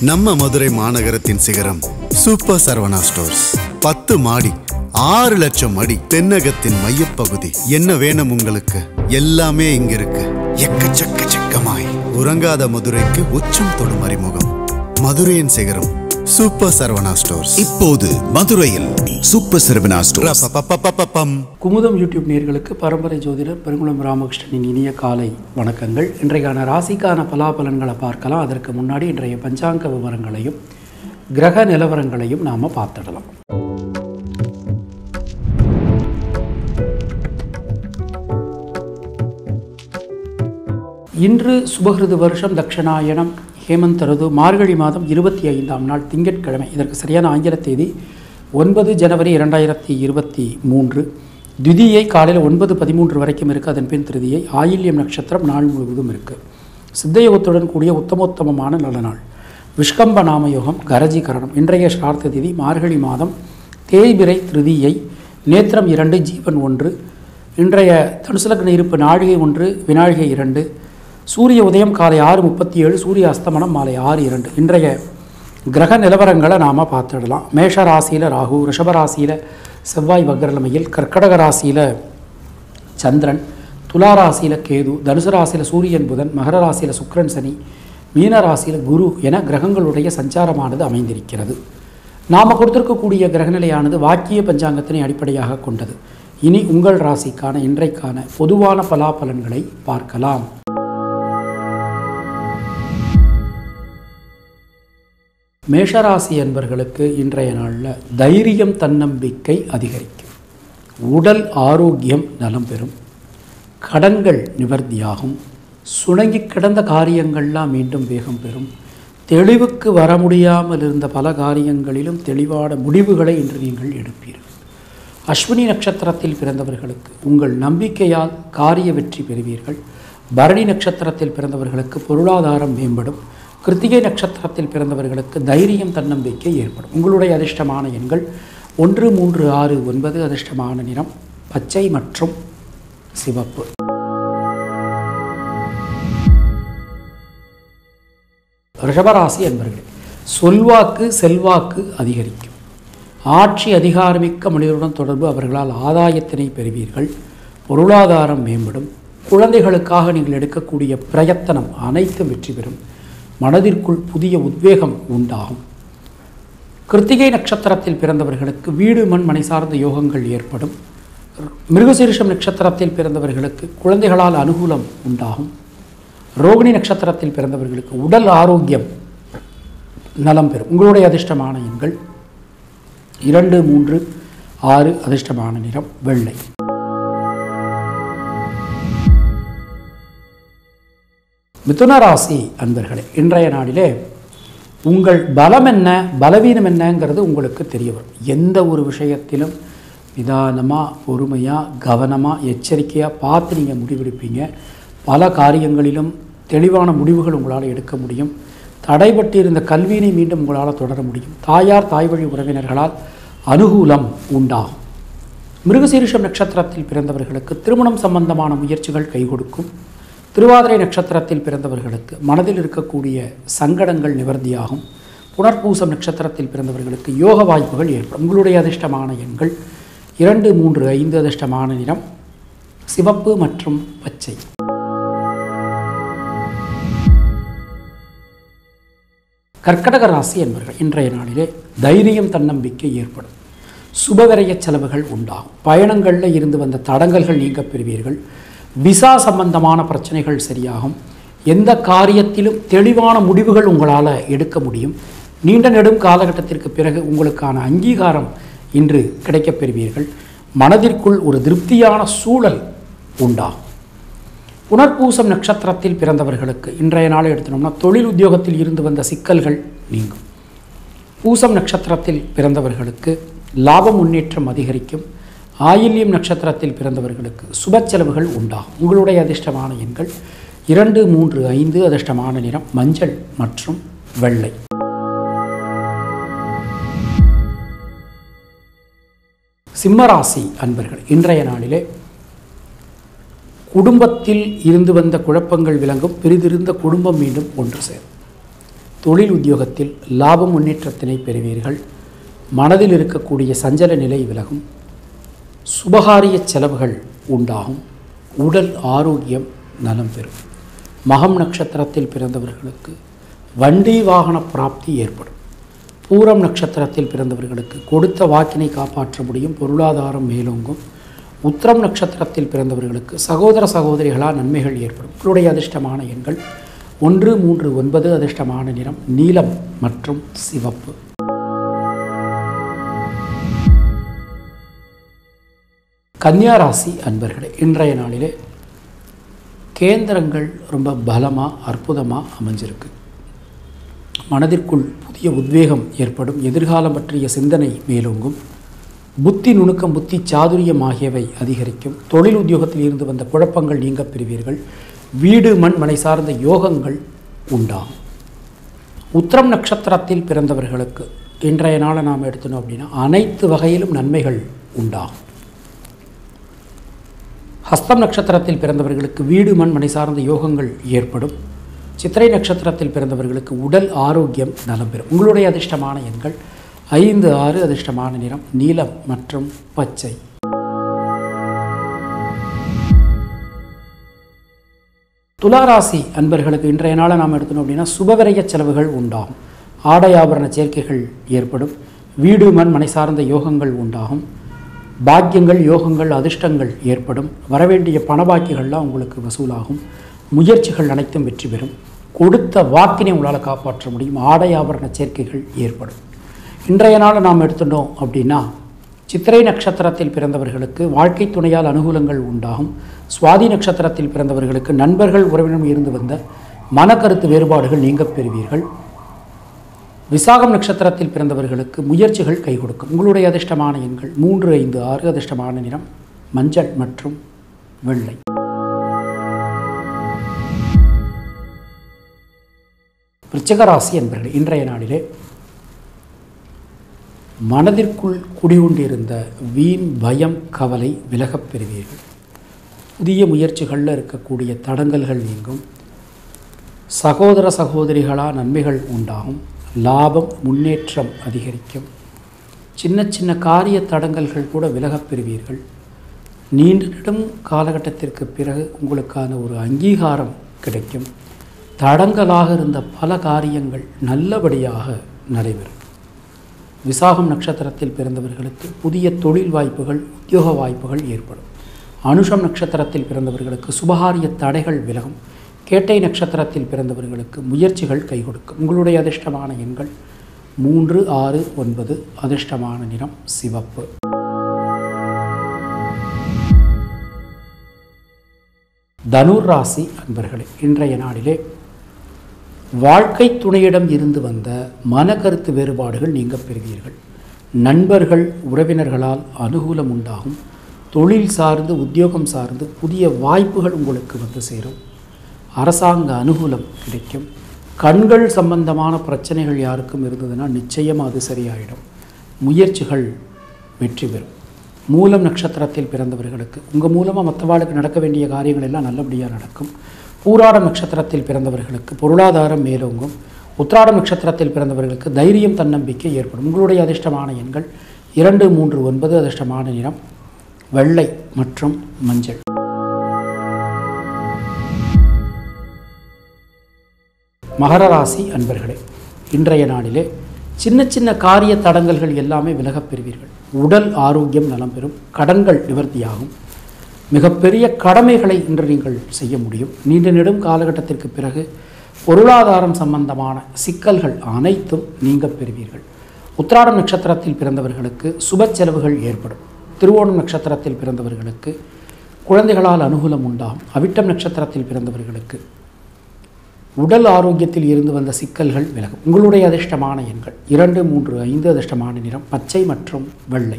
நம்ம மதுரை மாநகரத்தின் சிகரம் super Saravana stores பத்து மாடி ஆறு லட்சம் அடி தென்னகத்தின் மையப்பகுதி என்ன வேணும் உங்களுக்கு எல்லாமே இங்க இருக்கு எக்கச்சக்க சிக்கமாய் உறங்காத மதுரைக்கு உச்சம் தொடும் அறிமுகம் மதுரையின் சிகரம் சூப்பர் சரவணா ஸ்டோர்ஸ் இப்போது மதுரையில் சூப்பர் சரவணா ஸ்டோர்ஸ் ரப்பப்பப்பப்பப்பம். குமுதம் யூடியூப் நேயர்களுக்கு பரம்பரை ஜோதிடர் பெருங்குளம் ராமகிருஷ்ணனின் இனிய காலை வணக்கங்கள் இன்றைக்கான ராசிக்கான பலாபலன்களை பார்க்கலாம் அதற்கு முன்னாடி இன்றைய பஞ்சாங்க விவரங்களையும் கிரக நிலவரங்களையும் நாம் பார்த்துடலாம் இன்று சுபகிருது வருஷம் தட்சிணாயனம் ஹேமந்த் ருது மார்கழி மாதம் இருபத்தி ஐந்தாம் நாள் திங்கட்கிழமை இதற்கு சரியான ஆங்கில தேதி ஒன்பது ஜனவரி இரண்டாயிரத்தி இருபத்தி மூன்று திதியை காலையில் ஒன்பது பதிமூன்று வரைக்கும் இருக்குது அதன் பின் திருதியை ஆயில்யம் நட்சத்திரம் நாள் முழுவதும் இருக்குது சித்தயோகத்துடன் கூடிய உத்தமோத்தமமான நல்ல நாள் விஷ்கம்ப நாமயோகம் கரஜீகரணம் இன்றைய ஸ்ரார்த்த திதி மார்கழி மாதம் தேய்பிரை திருதியை நேத்திரம் இரண்டு ஜீவன் ஒன்று இன்றைய தனுசு லக்ன இருப்பு நாழிகை ஒன்று வினாழிகை இரண்டு சூரிய உதயம் காலை ஆறு முப்பத்தி ஏழு சூரிய அஸ்தமனம் மாலை ஆறு இரண்டு இன்றைய கிரக நிலவரங்களை நாம் பார்த்துடலாம் மேஷ ராசியில் ராகு ரிஷப ராசியில் செவ்வாய் வக்ரலமையில் கர்க்கடக ராசியில் சந்திரன் துலா ராசியில் கேது தனுசு ராசியில் சூரியன் புதன் மகர ராசியில் சுக்கிரன் சனி மீன ராசியில் குரு என கிரகங்களுடைய சஞ்சாரமானது அமைந்திருக்கிறது நாம் கொடுத்திருக்கக்கூடிய கிரகநிலையானது வாக்கிய பஞ்சாங்கத்தினை அடிப்படையாக கொண்டது இனி உங்கள் ராசிக்கான இன்றைக்கான பொதுவான பலாபலன்களை பார்க்கலாம் மேஷராசி என்பர்களுக்கு இன்றைய நாளில் தைரியம் தன்னம்பிக்கை அதிகரிக்கும் உடல் ஆரோக்கியம் நலம் பெறும் கடன்கள் நிவர்த்தியாகும் சுணங்கி கிடந்த காரியங்கள்லாம் மீண்டும் வேகம் பெறும் தெளிவுக்கு வர முடியாமல் இருந்த பல காரியங்களிலும் தெளிவான முடிவுகளை இன்று நீங்கள் எடுப்பீர்கள் அஸ்வினி நட்சத்திரத்தில் பிறந்தவர்களுக்கு உங்கள் நம்பிக்கையால் காரிய வெற்றி பெறுவீர்கள் பரணி நட்சத்திரத்தில் பிறந்தவர்களுக்கு பொருளாதாரம் மேம்படும் கிருத்திகை நட்சத்திரத்தில் பிறந்தவர்களுக்கு தைரியம் தன்னம்பிக்கை ஏற்படும் உங்களுடைய அதிர்ஷ்டமான எண்கள் ஒன்று மூன்று ஆறு ஒன்பது அதிர்ஷ்டமான நிறம் பச்சை மற்றும் சிவப்பு ரிஷபராசி என்பர்களே சொல்வாக்கு செல்வாக்கு அதிகரிக்கும் ஆட்சி அதிகாரமிக்க மனிதருடன் தொடர்பு அவர்களால் ஆதாயத்தினை பெறுவீர்கள் பொருளாதாரம் மேம்படும் குழந்தைகளுக்காக நீங்கள் எடுக்கக்கூடிய பிரயத்தனம் அனைத்தும் வெற்றி பெறும் மனதிற்குள் புதிய உத்வேகம் உண்டாகும் கிருத்திகை நட்சத்திரத்தில் பிறந்தவர்களுக்கு வீடு மண் மனை சார்ந்த யோகங்கள் ஏற்படும் மிருகசீரிஷம் நட்சத்திரத்தில் பிறந்தவர்களுக்கு குழந்தைகளால் அனுகூலம் உண்டாகும் ரோகிணி நட்சத்திரத்தில் பிறந்தவர்களுக்கு உடல் ஆரோக்கியம் நலம் பெறும் உங்களுடைய அதிர்ஷ்டமான எண்கள் இரண்டு மூன்று ஆறு அதிர்ஷ்டமான நிறம் வெள்ளை மிதுன ராசி அன்பர்களே இன்றைய நாளிலே உங்கள் பலம் என்ன பலவீனம் என்னங்கிறது உங்களுக்கு தெரிய வரும் எந்த ஒரு விஷயத்திலும் நிதானமாக பொறுமையாக கவனமாக எச்சரிக்கையாக பார்த்து நீங்கள் முடிவெடுப்பீங்க பல காரியங்களிலும் தெளிவான முடிவுகள் உங்களால் எடுக்க முடியும் தடைபட்டு இருந்த கல்வியினை மீண்டும் உங்களால் தொடர முடியும் தாயார் தாய் வழி உறவினர்களால் அனுகூலம் உண்டாகும் மிருகசீரிஷம் நட்சத்திரத்தில் பிறந்தவர்களுக்கு திருமணம் சம்பந்தமான முயற்சிகள் கை கொடுக்கும் திருவாதிரை நட்சத்திரத்தில் பிறந்தவர்களுக்கு மனதில் இருக்கக்கூடிய சங்கடங்கள் நிவர்த்தியாகும் புனர்பூசம் நட்சத்திரத்தில் பிறந்தவர்களுக்கு யோக வாய்ப்புகள் ஏற்படும் உங்களுடைய அதிர்ஷ்டமான எண்கள் இரண்டு மூன்று ஐந்து அதிர்ஷ்டமான நிறம் சிவப்பு மற்றும் பச்சை கர்க்கடக ராசி என்பர்கள் இன்றைய நாளிலே தைரியம் தன்னம்பிக்கை ஏற்படும் சுபவிரய செலவுகள் உண்டாகும் பயணங்களில் இருந்து வந்த தடங்கல்கள் நீங்க பெறுவீர்கள் விசா சம்பந்தமான பிரச்சனைகள் சரியாகும் எந்த காரியத்திலும் தெளிவான முடிவுகள் உங்களால் எடுக்க முடியும் நீண்ட நெடும் காலகட்டத்திற்கு பிறகு உங்களுக்கான அங்கீகாரம் இன்று கிடைக்கப் பெறுவீர்கள் மனதிற்குள் ஒரு திருப்தியான சூழல் உண்டாகும் புனர்பூசம் நட்சத்திரத்தில் பிறந்தவர்களுக்கு இன்றைய நாளை எடுத்தோம்னா தொழில் உத்தியோகத்தில் இருந்து வந்த சிக்கல்கள் நீங்கும் பூசம் நட்சத்திரத்தில் பிறந்தவர்களுக்கு லாப முன்னேற்றம் அதிகரிக்கும் ஆயில்யம் நட்சத்திரத்தில் பிறந்தவர்களுக்கு சுப செலவுகள் உண்டாகும் உங்களுடைய அதிர்ஷ்டமான எண்கள் இரண்டு மூன்று ஐந்து அதிர்ஷ்டமான நிறம் மஞ்சள் மற்றும் வெள்ளை சிம்மராசி அன்பர்கள் இன்றைய நாளிலே குடும்பத்தில் இருந்து வந்த குழப்பங்கள் விளங்கும் பிரிதிருந்த குடும்பம் மீண்டும் ஒன்று சேரும் தொழில் உத்தியோகத்தில் லாப முன்னேற்றத்தினை பெறுவீர்கள் மனதில் இருக்கக்கூடிய சஞ்சல நிலை விலகும் சுபகாரிய செலவுகள் உண்டாகும் உடல் ஆரோக்கியம் நலம் பெறும் மகம் நட்சத்திரத்தில் பிறந்தவர்களுக்கு வண்டி வாகன பிராப்தி ஏற்படும் பூரம் நட்சத்திரத்தில் பிறந்தவர்களுக்கு கொடுத்த வாக்கினை காப்பாற்ற முடியும் பொருளாதாரம் மேலோங்கும் உத்திரம் நட்சத்திரத்தில் பிறந்தவர்களுக்கு சகோதர சகோதரிகளால் நன்மைகள் ஏற்படும் உங்களுடைய அதிர்ஷ்டமான எண்கள் ஒன்று மூன்று ஒன்பது அதிர்ஷ்டமான நிறம் நீலம் மற்றும் சிவப்பு கன்னியா ராசி அன்பர்களே இன்றைய நாளிலே கேந்திரங்கள் ரொம்ப பலமாக அற்புதமாக அமைஞ்சிருக்கு மனதிற்குள் புதிய உத்வேகம் ஏற்படும் எதிர்காலம் பற்றிய சிந்தனை மேலோங்கும் புத்தி நுணுக்கம் புத்தி சாதுரியம் ஆகியவை அதிகரிக்கும் தொழில் உத்தியோகத்தில் இருந்து வந்த குழப்பங்கள் நீங்க பெறுவீர்கள் வீடு மண் மனை சார்ந்த யோகங்கள் உண்டாகும் உத்திரம் நட்சத்திரத்தில் பிறந்தவர்களுக்கு இன்றைய நாளை நாம் எடுத்தோம் அப்படின்னா அனைத்து வகையிலும் நன்மைகள் உண்டாகும் ஹஸ்தம் நட்சத்திரத்தில் பிறந்தவர்களுக்கு வீடு மண் மனை சார்ந்த யோகங்கள் ஏற்படும் சித்திரை நட்சத்திரத்தில் பிறந்தவர்களுக்கு உடல் ஆரோக்கியம் நலம் பெறும் உங்களுடைய அதிர்ஷ்டமான எண்கள் ஐந்து ஆறு அதிர்ஷ்டமான நிறம் நீலம் மற்றும் பச்சை துளாராசி அன்பர்களுக்கு இன்றைய நாளை நாம் எடுத்தோம் அப்படின்னா சுபவிரய செலவுகள் உண்டாகும் ஆடை ஆபரண சேர்க்கைகள் ஏற்படும் வீடு மண் மனை சார்ந்த யோகங்கள் உண்டாகும் பாக்கியங்கள் யோகங்கள் அதிர்ஷ்டங்கள் ஏற்படும் வரவேண்டிய பணபாக்கியங்கள்லாம் உங்களுக்கு வசூலாகும் முயற்சிகள் அனைத்தும் வெற்றி பெறும் கொடுத்த வாக்கினை உங்களால் காப்பாற்ற முடியும் ஆடை ஆபரண சேர்க்கைகள் ஏற்படும் இன்றைய நாளை நாம் எடுத்துட்டோம் அப்படின்னா சித்திரை நட்சத்திரத்தில் பிறந்தவர்களுக்கு வாழ்க்கை துணையால் அனுகூலங்கள் உண்டாகும் சுவாதி நட்சத்திரத்தில் பிறந்தவர்களுக்கு நண்பர்கள் உறவினரும் இருந்து வந்த மனக்கருத்து வேறுபாடுகள் நீங்கப் பெறுவீர்கள் விசாகம் நட்சத்திரத்தில் பிறந்தவர்களுக்கு முயற்சிகள் கை கொடுக்கும் உங்களுடைய அதிர்ஷ்டமான எண்கள் மூன்று ஐந்து ஆறு அதிர்ஷ்டமான நிறம் மஞ்சள் மற்றும் வெள்ளை விருச்சிக ராசி என்பர்கள் இன்றைய நாளிலே மனதிற்குள் குடிகொண்டிருந்த வீண் பயம் கவலை விலகப் பெறுவீர்கள் புதிய முயற்சிகளில் இருக்கக்கூடிய தடங்கல்கள் நீங்கும் சகோதர சகோதரிகளால் நன்மைகள் உண்டாகும் லாபம் முன்னேற்றம் அதிகரிக்கும் சின்ன சின்ன காரிய தடங்கல்கள் கூட விலகப் பெறுவீர்கள் நீண்ட நெடும் காலகட்டத்திற்கு பிறகு உங்களுக்கான ஒரு அங்கீகாரம் கிடைக்கும் தடங்கலாக இருந்த பல காரியங்கள் நல்லபடியாக நடைபெறும் விசாகம் நட்சத்திரத்தில் பிறந்தவர்களுக்கு புதிய தொழில் வாய்ப்புகள் உத்தியோக வாய்ப்புகள் ஏற்படும் அனுஷம் நட்சத்திரத்தில் பிறந்தவர்களுக்கு சுபகாரிய தடைகள் விலகும் கேட்டை நட்சத்திரத்தில் பிறந்தவர்களுக்கு முயற்சிகள் கை கொடுக்கும் உங்களுடைய அதிர்ஷ்டமான எண்கள் மூன்று ஆறு ஒன்பது அதிர்ஷ்டமான நிறம் சிவப்பு தனுர் ராசி அன்பர்களே இன்றைய நாளிலே வாழ்க்கை துணையிடம் இருந்து வந்த மனக்கருத்து வேறுபாடுகள் நீங்க பெறுவீர்கள் நண்பர்கள் உறவினர்களால் அனுகூலம் உண்டாகும் தொழில் சார்ந்து உத்தியோகம் சார்ந்து புதிய வாய்ப்புகள் உங்களுக்கு வந்து சேரும் அரசாங்க அனுகூலம் கிடைக்கும் கண்கள் சம்பந்தமான பிரச்சனைகள் யாருக்கும் இருந்ததுன்னா நிச்சயம் அது சரியாயிடும் முயற்சிகள் வெற்றி பெறும் மூலம் நட்சத்திரத்தில் பிறந்தவர்களுக்கு உங்கள் மூலமாக மற்றவாளுக்கு நடக்க வேண்டிய காரியங்கள் எல்லாம் நல்லபடியாக நடக்கும் பூராடம் நட்சத்திரத்தில் பிறந்தவர்களுக்கு பொருளாதாரம் மேலோங்கும் உத்ராடம் நட்சத்திரத்தில் பிறந்தவர்களுக்கு தைரியம் தன்னம்பிக்கை ஏற்படும் உங்களுடைய அதிர்ஷ்டமான எண்கள் இரண்டு மூன்று ஒன்பது அதிர்ஷ்டமான நிறம் வெள்ளை மற்றும் மஞ்சள் மகர ராசி அன்பர்களே இன்றைய நாளிலே சின்ன சின்ன காரிய தடங்கல்கள் எல்லாமே விலகப் பெறுவீர்கள் உடல் ஆரோக்கியம் நலம் பெறும் கடன்கள் நிவர்த்தியாகும் மிகப்பெரிய கடமைகளை இன்று நீங்கள் செய்ய முடியும் நீண்ட நெடும் காலகட்டத்திற்கு பிறகு பொருளாதாரம் சம்பந்தமான சிக்கல்கள் அனைத்தும் நீங்கப் பெறுவீர்கள் உத்திராடம் நட்சத்திரத்தில் பிறந்தவர்களுக்கு சுப செலவுகள் ஏற்படும் திருவோணம் நட்சத்திரத்தில் பிறந்தவர்களுக்கு குழந்தைகளால் அனுகூலம் உண்டாகும் அவிட்டம் நட்சத்திரத்தில் பிறந்தவர்களுக்கு உடல் ஆரோக்கியத்தில் இருந்து வந்த சிக்கல்கள் விலகும் உங்களுடைய அதிர்ஷ்டமான எண்கள் இரண்டு மூன்று ஐந்து அதிர்ஷ்டமான நிறம் பச்சை மற்றும் வெள்ளை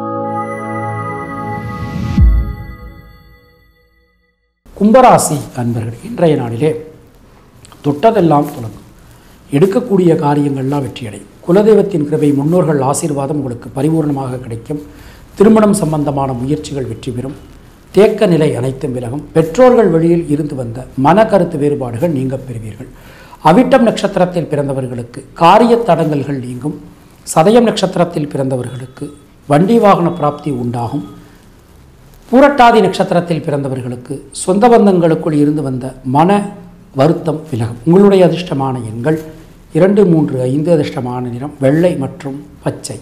கும்பராசி அன்பர்கள் இன்றைய நாளிலே தொட்டதெல்லாம் தொடங்கும் எடுக்கக்கூடிய காரியங்கள்லாம் வெற்றியடையும் குலதெய்வத்தின் கிருபை முன்னோர்கள் ஆசீர்வாதம் உங்களுக்கு பரிபூர்ணமாக கிடைக்கும் திருமணம் சம்பந்தமான முயற்சிகள் வெற்றி பெறும் தேக்க நிலை அனைத்தும் விலகும் பெற்றோர்கள் வழியில் இருந்து வந்த மன கருத்து வேறுபாடுகள் நீங்க பெறுவீர்கள் அவிட்டம் நட்சத்திரத்தில் பிறந்தவர்களுக்கு காரிய தடங்கல்கள் நீங்கும் சதயம் நட்சத்திரத்தில் பிறந்தவர்களுக்கு வண்டி வாகன பிராப்தி உண்டாகும் பூரட்டாதி நட்சத்திரத்தில் பிறந்தவர்களுக்கு சொந்த பந்தங்களுக்குள் இருந்து வந்த மன வருத்தம் விலகும் உங்களுடைய அதிர்ஷ்டமான எண்கள் இரண்டு மூன்று ஐந்து அதிர்ஷ்டமான நிறம் வெள்ளை மற்றும் பச்சை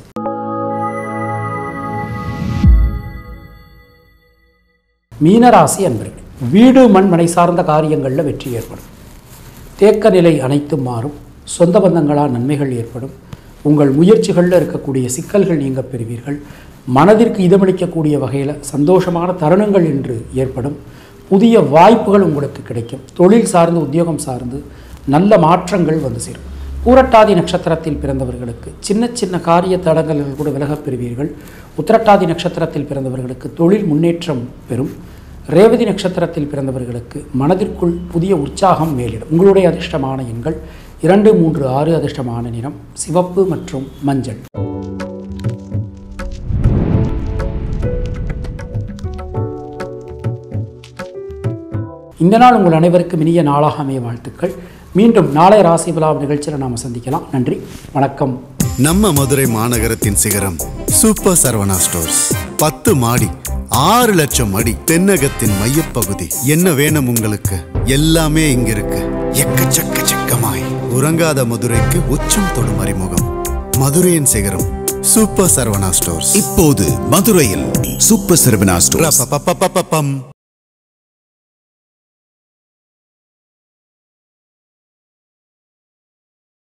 மீனராசி அன்பர்கள் வீடு மண் மனை சார்ந்த காரியங்களில் வெற்றி ஏற்படும் தேக்க நிலை அனைத்தும் மாறும் சொந்த பந்தங்களால் நன்மைகள் ஏற்படும் உங்கள் முயற்சிகளில் இருக்கக்கூடிய சிக்கல்கள் நீங்க பெறுவீர்கள் மனதிற்கு இதமளிக்கக்கூடிய வகையில் சந்தோஷமான தருணங்கள் என்று ஏற்படும் புதிய வாய்ப்புகள் உங்களுக்கு கிடைக்கும் தொழில் சார்ந்து உத்தியோகம் சார்ந்து நல்ல மாற்றங்கள் வந்து சேரும் பூரட்டாதி நட்சத்திரத்தில் பிறந்தவர்களுக்கு சின்ன சின்ன காரிய தடங்கல்கள் கூட விலகப் பெறுவீர்கள் உத்திரட்டாதி நட்சத்திரத்தில் பிறந்தவர்களுக்கு தொழில் முன்னேற்றம் பெறும் ரேவதி நட்சத்திரத்தில் பிறந்தவர்களுக்கு மனதிற்குள் புதிய உற்சாகம் மேலிடும் உங்களுடைய அதிர்ஷ்டமான எண்கள் இரண்டு மூன்று ஆறு அதிர்ஷ்டமான நிறம் சிவப்பு மற்றும் மஞ்சள் இந்த நாள் உங்கள் அனைவருக்கும் இனிய நாளாக அமைய வாழ்த்துக்கள் மீண்டும் நாளை ராசி விழா நிகழ்ச்சியில் நாம் சந்திக்கலாம் நன்றி வணக்கம் நம்ம மதுரை மாநகரத்தின் சிகரம் சூப்பர் சரவணா ஸ்டோர்ஸ் பத்து மாடி ஆறு லட்சம் அடி தென்னகத்தின் மையப்பகுதி என்ன வேணும் உங்களுக்கு எல்லாமே இங்க இருக்கு எக்கச்சக்க சிக்கமாய் உறங்காத மதுரைக்கு உச்சம் தொடும் அறிமுகம் மதுரையின் சிகரம் சூப்பர் சரவணா ஸ்டோர்ஸ் இப்போது மதுரையில் சூப்பர் சரவணா ஸ்டோர்ஸ் ரப்பப்பப்பப்பப்பம்.